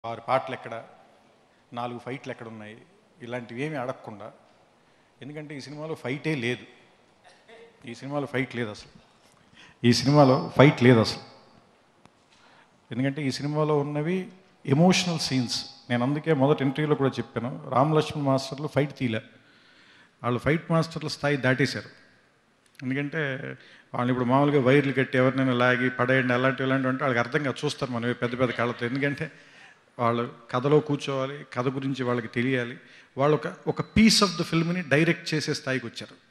ఆరు పాటలు ఎక్కడ నాలుగు ఫైట్లు ఎక్కడ ఉన్నాయి ఇలాంటివి ఏమీ అడగకుండా ఎందుకంటే ఈ సినిమాలో ఫైటే లేదు ఈ సినిమాలో ఫైట్ లేదు అసలు ఈ సినిమాలో ఫైట్ లేదు అసలు ఎందుకంటే ఈ సినిమాలో ఉన్నవి ఎమోషనల్ సీన్స్ నేను అందుకే మొదటి ఇంటర్వ్యూలో కూడా చెప్పాను రామ్ లక్ష్మణ్ మాస్టర్లు ఫైట్ తీయలే వాళ్ళు ఫైట్ మాస్టర్ల స్థాయి దాటేశారు ఎందుకంటే వాళ్ళు ఇప్పుడు మామూలుగా వైర్లు కట్టి ఎవరినైనా లాగి పడేయండి అలాంటివి ఇలాంటివి అంటే వాళ్ళకి అర్థం కాదు చూస్తారు మనం పెద్ద పెద్ద కళ్ళతో ఎందుకంటే వాళ్ళు కథలో కూర్చోవాలి కథ గురించి వాళ్ళకి తెలియాలి వాళ్ళు ఒక ఒక పీస్ ఆఫ్ ద ఫిల్మ్ని డైరెక్ట్ చేసే స్థాయికి వచ్చారు